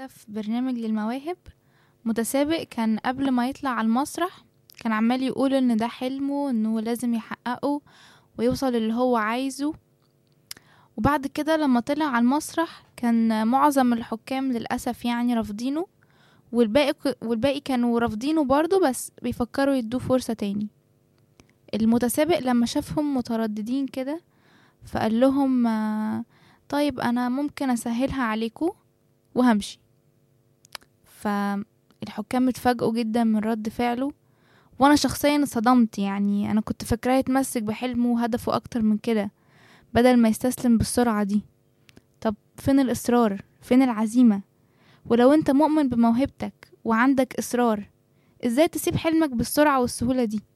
في برنامج للمواهب متسابق كان قبل ما يطلع على المسرح كان عمال يقول ان ده حلمه انه لازم يحققه ويوصل اللي هو عايزه وبعد كده لما طلع على المسرح كان معظم الحكام للأسف يعني رافضينه والباقي والباقي كانوا رافضينه برضه بس بيفكروا يدوه فرصة تاني المتسابق لما شافهم مترددين كده فقال لهم آه، طيب انا ممكن اسهلها عليكم وهمشي فالحكام اتفاجئوا جدا من رد فعله وانا شخصيا اتصدمت يعني انا كنت فاكراه يتمسك بحلمه وهدفه اكتر من كده بدل ما يستسلم بالسرعة دي طب فين الاصرار فين العزيمة ولو انت مؤمن بموهبتك وعندك اصرار ازاي تسيب حلمك بالسرعة والسهولة دي